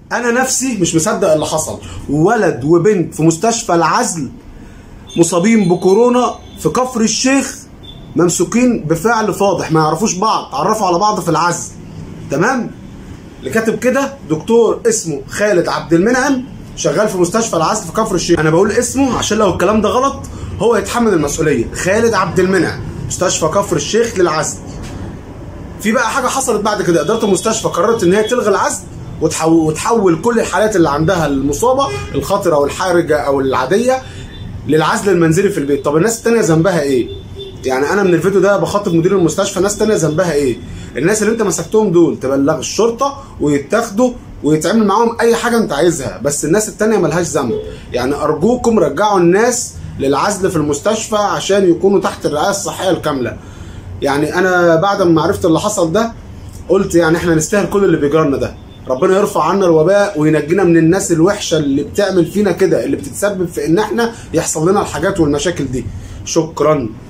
انا نفسي مش مصدق اللي حصل ولد وبنت في مستشفى العزل مصابين بكورونا في كفر الشيخ ممسوكين بفعل فاضح ما يعرفوش بعض تعرفوا على بعض في العزل تمام اللي كاتب كده دكتور اسمه خالد عبد المنعم شغال في مستشفى العزل في كفر الشيخ انا بقول اسمه عشان لو الكلام ده غلط هو يتحمل المسؤوليه خالد عبد المنعم مستشفى كفر الشيخ للعزل في بقى حاجه حصلت بعد كده اداره المستشفى قررت ان هي تلغي العزل وتحول, وتحول كل الحالات اللي عندها المصابه الخطره او الحرجه او العاديه للعزل المنزلي في البيت طب الناس التانية ذنبها ايه يعني انا من الفيديو ده بخاطب مدير المستشفى ناس تانية ذنبها ايه الناس اللي انت مسكتهم دول تبلغ الشرطه ويتاخدوا ويتعمل معاهم اي حاجه انت عايزها بس الناس التانية ملهاش ذنب يعني ارجوكم رجعوا الناس للعزل في المستشفى عشان يكونوا تحت الرعايه الصحيه الكامله يعني انا بعد ما عرفت اللي حصل ده قلت يعني احنا نستاهل كل اللي بيجرالنا ده ربنا يرفع عنا الوباء وينجينا من الناس الوحشه اللي بتعمل فينا كده اللي بتتسبب في ان احنا يحصل لنا الحاجات والمشاكل دي شكرا